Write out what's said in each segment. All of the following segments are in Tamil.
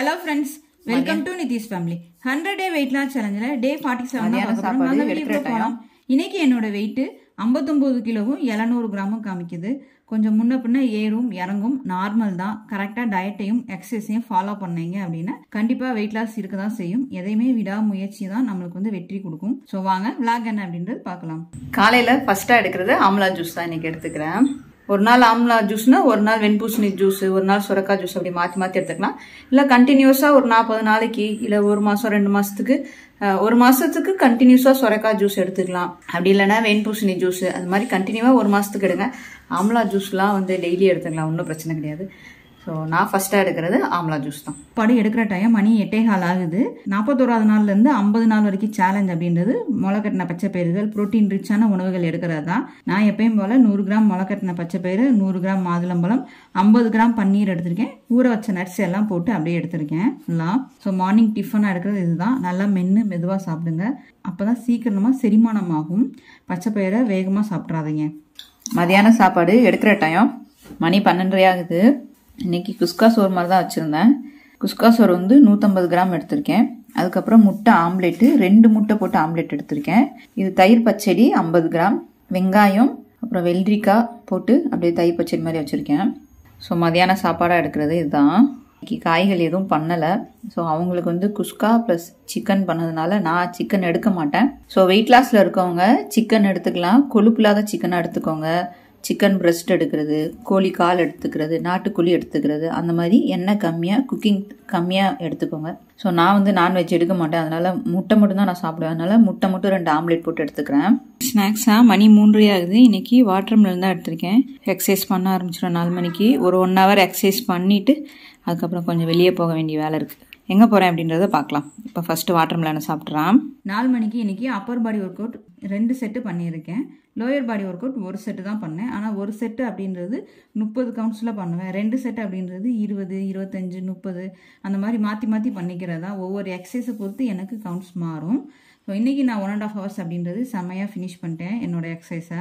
hello friends welcome to Nitish family hundred day weight loss சேலஞ்சில் டே ஃபார்ட்டி மதியான சாப்பாடு செவன் எடுக்கிற போகலாம் இன்னைக்கு என்னோட வெயிட் ஐம்பத்தொம்போது கிலோவும் எழுநூறு கிராமும் காமிக்குது கொஞ்சம் முன்ன பின்ன ஏறும் இறங்கும் நார்மல் தான் கரெக்டாக டயட்டையும் எக்ஸசைஸையும் ஃபாலோ பண்ணீங்க அப்படின்னா கண்டிப்பாக வெயிட் லாஸ் இருக்க தான் செய்யும் எதையுமே விடாமுயற்சி தான் நம்மளுக்கு வந்து வெற்றி கொடுக்கும் ஸோ வாங்க விளாக் என்ன அப்படின்றது பார்க்கலாம் காலையில் ஃபஸ்ட்டாக எடுக்கிறது ஆம்லா ஜூஸ் தான் இன்னைக்கு எடுத்துக்கிறேன் ஒரு நாள் ஆம்லா ஜூஸ்னா ஒரு நாள் வெண்பூசணி ஜூஸ் ஒரு நாள் சுரக்காய் ஜூஸ் அப்படி மாற்றி மாற்றி எடுத்துக்கலாம் இல்லை கண்டினியூஸாக ஒரு நாற்பது நாளைக்கு இல்லை ஒரு மாதம் ரெண்டு மாதத்துக்கு ஒரு மாதத்துக்கு கண்டினியூஸாக சுரக்காய் ஜூஸ் எடுத்துக்கலாம் அப்படி இல்லைன்னா வெண்பூசணி ஜூஸ் அது மாதிரி கண்டினியூவாக ஒரு மாதத்துக்கு எடுங்க ஆம்லா ஜூஸ்லாம் வந்து டெய்லி எடுத்துக்கலாம் ஒன்றும் பிரச்சனை கிடையாது ஸோ நான் ஃபஸ்ட்டாக எடுக்கிறது ஆம்லா ஜூஸ் தான் படம் எடுக்கிற டைம் மணி எட்டே கால் ஆகுது நாற்பத்தோராவது நாள்லேருந்து ஐம்பது நாள் வரைக்கும் சேலஞ்ச் அப்படின்றது முளைக்கட்டின பச்சை பயிர்கள் புரோட்டீன் ரிச்சான உணவுகள் எடுக்கிறது தான் நான் எப்பயும் போல் நூறு கிராம் முளைக்கட்டின பச்சை பயிறு நூறு கிராம் மாதுளம்பழம் ஐம்பது கிராம் பன்னீர் எடுத்திருக்கேன் ஊற வச்ச நட்ஸ் எல்லாம் போட்டு அப்படியே எடுத்திருக்கேன் ஃபுல்லாக ஸோ மார்னிங் டிஃபனாக எடுக்கிறது இதுதான் நல்லா மென்று மெதுவாக சாப்பிடுங்க அப்போ தான் சீக்கிரமாக செரிமானம் ஆகும் பச்சை பயிரை வேகமாக சாப்பிட்றாதீங்க மதியான சாப்பாடு எடுக்கிற டைம் மணி பன்னெண்டரை ஆகுது இன்னைக்கு குஸ்கா சோறு மாதிரி தான் வச்சுருந்தேன் குஸ்கா சோறு வந்து நூற்றம்பது கிராம் எடுத்திருக்கேன் அதுக்கப்புறம் முட்டை ஆம்லெட்டு ரெண்டு முட்டை போட்டு ஆம்லெட் எடுத்திருக்கேன் இது தயிர் பச்சடி ஐம்பது கிராம் வெங்காயம் அப்புறம் வெள்ளரிக்காய் போட்டு அப்படியே தயிர் பச்சடி மாதிரி வச்சுருக்கேன் ஸோ மதியான சாப்பாடாக எடுக்கிறது இதுதான் இன்னைக்கு காய்கள் எதுவும் பண்ணலை ஸோ அவங்களுக்கு வந்து குஸ்கா ப்ளஸ் சிக்கன் பண்ணதுனால நான் சிக்கன் எடுக்க மாட்டேன் ஸோ வெயிட் லாஸில் இருக்கவங்க சிக்கன் எடுத்துக்கலாம் கொழுப்பில்லாத சிக்கனாக எடுத்துக்கோங்க சிக்கன் பிரெஸ்ட் எடுக்கிறது கோழி கால் எடுத்துக்கிறது நாட்டுக்கோழி எடுத்துக்கிறது அந்த மாதிரி எண்ணெய் கம்மியாக குக்கிங் கம்மியாக எடுத்துக்கோங்க ஸோ நான் வந்து நான்வெஜ் எடுக்க மாட்டேன் அதனால முட்டை மட்டும் தான் நான் சாப்பிடுவேன் அதனால முட்டை மட்டும் ரெண்டு ஆம்லேட் போட்டு எடுத்துக்கிறேன் ஸ்நாக்ஸாக மணி மூன்றே ஆகுது இன்னைக்கு வாட்டர் மிலன் தான் எடுத்திருக்கேன் எக்ஸசைஸ் பண்ண ஆரம்பிச்சிடும் நாலு மணிக்கு ஒரு ஒன் ஹவர் எக்ஸசைஸ் பண்ணிவிட்டு அதுக்கப்புறம் கொஞ்சம் வெளியே போக வேண்டிய வேலை இருக்குது எங்கே போகிறேன் அப்படின்றத பார்க்கலாம் இப்போ ஃபஸ்ட்டு வாட்டர் மிலனை சாப்பிட்றான் நாலு மணிக்கு இன்னைக்கு அப்பர் பாடி ஒர்க் அவுட் ரெண்டு செட்டு பண்ணியிருக்கேன் லோயர் பாடி ஒர்க் அவுட் ஒரு செட்டு தான் பண்ணேன் ஆனால் ஒரு செட்டு அப்படின்றது முப்பது கவுண்ட்ஸில் பண்ணுவேன் ரெண்டு செட்டு அப்படின்றது இருபது இருபத்தஞ்சு முப்பது அந்த மாதிரி மாற்றி மாற்றி பண்ணிக்கிறதா ஒவ்வொரு எக்ஸசைஸை பொறுத்து எனக்கு கவுண்ட்ஸ் மாறும் ஸோ இன்றைக்கி நான் ஒன் அண்ட் ஆஃப் ஹவர்ஸ் அப்படின்றது செம்மையாக ஃபினிஷ் பண்ணிட்டேன் என்னோட எக்ஸசைஸை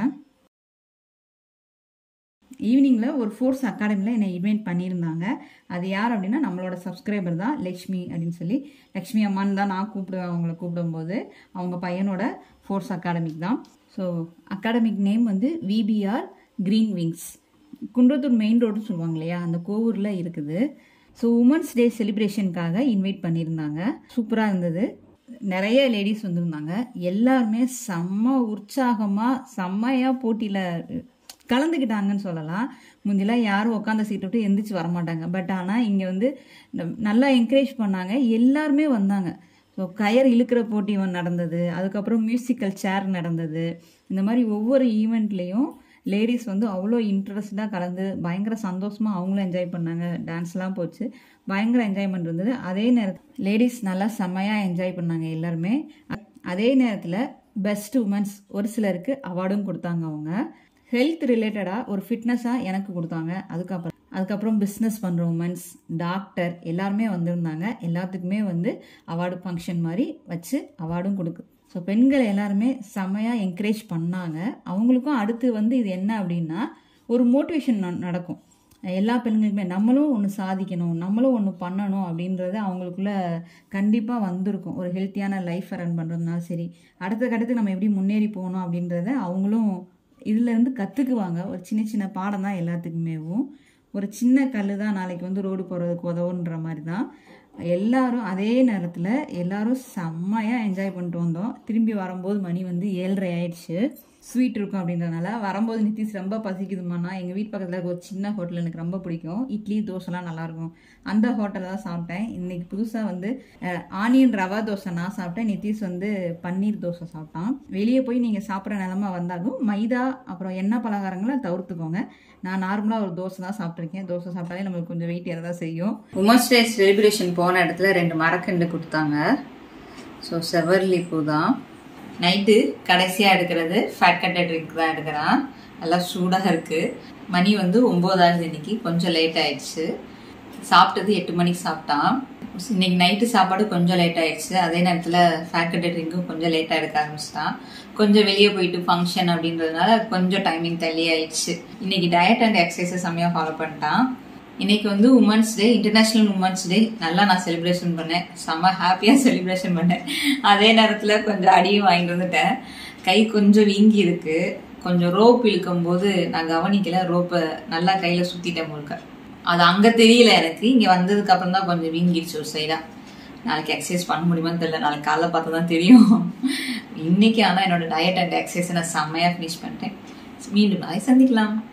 ஈவினிங்கில் ஒரு ஃபோர்ஸ் அகாடமியில் என்னை இன்வைட் பண்ணியிருந்தாங்க அது யார் அப்படின்னா நம்மளோட சப்ஸ்கிரைபர் தான் லக்ஷ்மி அப்படின்னு சொல்லி லக்ஷ்மி அம்மான்னு தான் நான் கூப்பிடுவேன் அவங்கள கூப்பிடும்போது அவங்க பையனோட ஃபோர்ஸ் அகாடமிக் தான் ஸோ அகாடமிக் நேம் வந்து VBR green wings Kundrathur main ரோடுன்னு சொல்லுவாங்க இல்லையா அந்த கோவூரில் இருக்குது ஸோ உமன்ஸ் டே செலிப்ரேஷனுக்காக இன்வைட் பண்ணியிருந்தாங்க சூப்பராக இருந்தது நிறைய லேடிஸ் வந்திருந்தாங்க எல்லாருமே செம்ம உற்சாகமாக செம்மையாக போட்டியில் கலந்துக்கிட்டாங்கன்னு சொல்லலாம் முந்திலாம் யாரும் உட்காந்த சீட்டை விட்டு எந்திரிச்சு வரமாட்டாங்க பட் ஆனால் இங்கே வந்து நல்லா என்கரேஜ் பண்ணாங்க எல்லாருமே வந்தாங்க ஸோ கயர் இழுக்கிற போட்டி நடந்தது அதுக்கப்புறம் மியூசிக்கல் சேர் நடந்தது இந்த மாதிரி ஒவ்வொரு ஈவெண்ட்லேயும் லேடிஸ் வந்து அவ்வளோ இன்ட்ரெஸ்டாக கலந்து பயங்கர சந்தோஷமாக அவங்களும் என்ஜாய் பண்ணாங்க டான்ஸ்லாம் போச்சு பயங்கர என்ஜாய்மெண்ட் இருந்தது அதே நேரத்தில் லேடிஸ் நல்லா செம்மையாக என்ஜாய் பண்ணாங்க எல்லாருமே அதே நேரத்தில் பெஸ்ட் உமன்ஸ் ஒரு சிலருக்கு அவார்டும் கொடுத்தாங்க அவங்க ஹெல்த் ரிலேட்டடாக ஒரு ஃபிட்னஸாக எனக்கு கொடுத்தாங்க அதுக்கப்புறம் அதுக்கப்புறம் பிஸ்னஸ் பண்ணுற உமன்ஸ் டாக்டர் எல்லாருமே வந்திருந்தாங்க எல்லாத்துக்குமே வந்து அவார்டு ஃபங்க்ஷன் மாதிரி வச்சு அவார்டும் கொடுக்கு ஸோ பெண்கள் எல்லாருமே செம்மையாக என்கரேஜ் பண்ணாங்க அவங்களுக்கும் அடுத்து வந்து இது என்ன அப்படின்னா ஒரு மோட்டிவேஷன் நடக்கும் எல்லா பெண்களுக்குமே நம்மளும் ஒன்று சாதிக்கணும் நம்மளும் ஒன்று பண்ணணும் அப்படின்றது அவங்களுக்குள்ள கண்டிப்பாக வந்திருக்கும் ஒரு ஹெல்த்தியான லைஃப்பை ரன் பண்ணுறதுனால சரி அடுத்த அடுத்து நம்ம எப்படி முன்னேறி போகணும் அப்படின்றத அவங்களும் இதுலேருந்து கற்றுக்குவாங்க ஒரு சின்ன சின்ன பாடம் தான் எல்லாத்துக்குமேவும் ஒரு சின்ன கல் தான் நாளைக்கு வந்து ரோடு போகிறதுக்கு உதவுன்ற மாதிரி தான் எல்லாரும் அதே நேரத்தில் எல்லாரும் செம்மையாக என்ஜாய் பண்ணிட்டு வந்தோம் திரும்பி வரும்போது மணி வந்து ஏழரை ஆயிடுச்சு ஸ்வீட் இருக்கும் அப்படின்றனால வரும்போது நித்திஷ் ரொம்ப பசிக்குதுமாண்ணா எங்கள் வீட்டு பக்கத்தில் இருக்க ஒரு சின்ன ஹோட்டல் எனக்கு ரொம்ப பிடிக்கும் இட்லி தோசைலாம் நல்லாயிருக்கும் அந்த ஹோட்டலில் தான் சாப்பிட்டேன் இன்னைக்கு புதுசாக வந்து ஆனியன் ரவா தோசை நான் சாப்பிட்டேன் நித்திஷ் வந்து பன்னீர் தோசை சாப்பிட்டான் வெளியே போய் நீங்கள் சாப்பிட்ற நிலமா வந்தாலும் மைதா அப்புறம் எண்ணெய் பலகாரங்களை தவிர்த்துக்கோங்க நான் நார்மலாக ஒரு தோசை தான் சாப்பிட்ருக்கேன் தோசை சாப்பிட்டாலே நம்மளுக்கு கொஞ்சம் வெயிட் ஏறதான் செய்யும் உமன்ஸ் டே செலிப்ரேஷன் போன இடத்துல ரெண்டு மரக்கண்டு கொடுத்தாங்க ஸோ செவர்லி பூ தான் நைட்டு கடைசியாக எடுக்கிறது ஃபேட் கட்டட் ட்ரிங்க் தான் எடுக்கிறான் நல்லா சூடாக இருக்குது மணி வந்து ஒம்போதாவது இன்னைக்கு கொஞ்சம் லேட் ஆயிடுச்சு சாப்பிட்டது எட்டு மணிக்கு சாப்பிட்டான் இன்னைக்கு நைட்டு சாப்பாடு கொஞ்சம் லேட் ஆயிடுச்சு அதே நேரத்தில் ஃபேட் கட்டட் ட்ரிங்க்கும் கொஞ்சம் லேட்டாக எடுக்க ஆரம்பிச்சிட்டான் கொஞ்சம் வெளியே போயிட்டு ஃபங்க்ஷன் அப்படின்றதுனால கொஞ்சம் டைமிங் தள்ளி ஆயிடுச்சு இன்னைக்கு டயட் அண்ட் எக்ஸசைஸை செம்மையாக ஃபாலோ பண்ணிட்டான் இன்னைக்கு வந்து women's day international women's day நல்லா நான் செலிப்ரேஷன் பண்ணேன் செம்ம ஹாப்பியாக செலிப்ரேஷன் பண்ணேன் அதே நேரத்தில் கொஞ்சம் அடியும் வாங்கிட்டு வந்துட்டேன் கை கொஞ்சம் வீங்கி இருக்கு கொஞ்சம் ரோப் இழுக்கும் போது நான் கவனிக்கல ரோப்பை நல்லா கையில் சுற்றிட்டேன் முழுக்க அது அங்கே தெரியல எனக்கு இங்கே வந்ததுக்கு அப்புறம் தான் கொஞ்சம் வீங்கிடுச்சு ஒரு சைடாக நாளைக்கு எக்ஸசைஸ் பண்ண முடியுமான்னு தெரியல நாளைக்கு காலைல பார்த்து தான் தெரியும் இன்னைக்கு ஆனால் என்னோட டயட் அண்ட் எக்ஸசைஸை நான் செம்மையாக ஃபினிஷ் பண்ணிட்டேன் மீண்டும் நாளை சந்திக்கலாம்